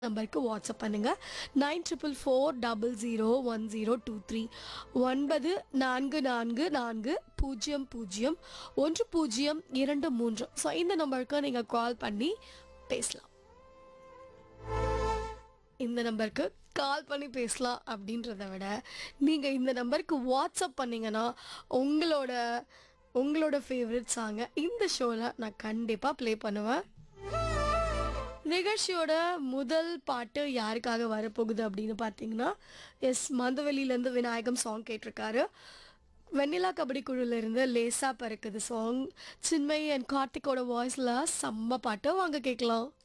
நம்பருக்கு வாட்ஸ்அப் பண்ணுங்கள் nine triple four double zero one zero two three ஒன்பது நான்கு நான்கு நான்கு பூஜ்ஜியம் பூஜ்ஜியம் ஒன்று பூஜ்ஜியம் இரண்டு மூன்று ஸோ இந்த நம்பருக்கு நீங்கள் கால் பண்ணி பேசலாம் இந்த நம்பருக்கு கால் பண்ணி பேசலாம் அப்படின்றத விட நீங்கள் இந்த நம்பருக்கு வாட்ஸ்அப் பண்ணீங்கன்னா உங்களோட உங்களோட ஃபேவரட் சாங்கை இந்த ஷோவில் நான் கண்டிப்பாக ப்ளே பண்ணுவேன் நிகழ்ச்சியோட முதல் பாட்டு யாருக்காக வரப்போகுது அப்படின்னு பார்த்தீங்கன்னா எஸ் மந்தவெளியிலேருந்து விநாயகம் சாங் கேட்டிருக்காரு வெண்ணிலா கபடி குழுல இருந்து லேசா பறக்குது சாங் சின்மயி அண்ட் கார்த்திக்கோட வாய்ஸில் செம்ம பாட்டு வாங்க கேட்கலாம்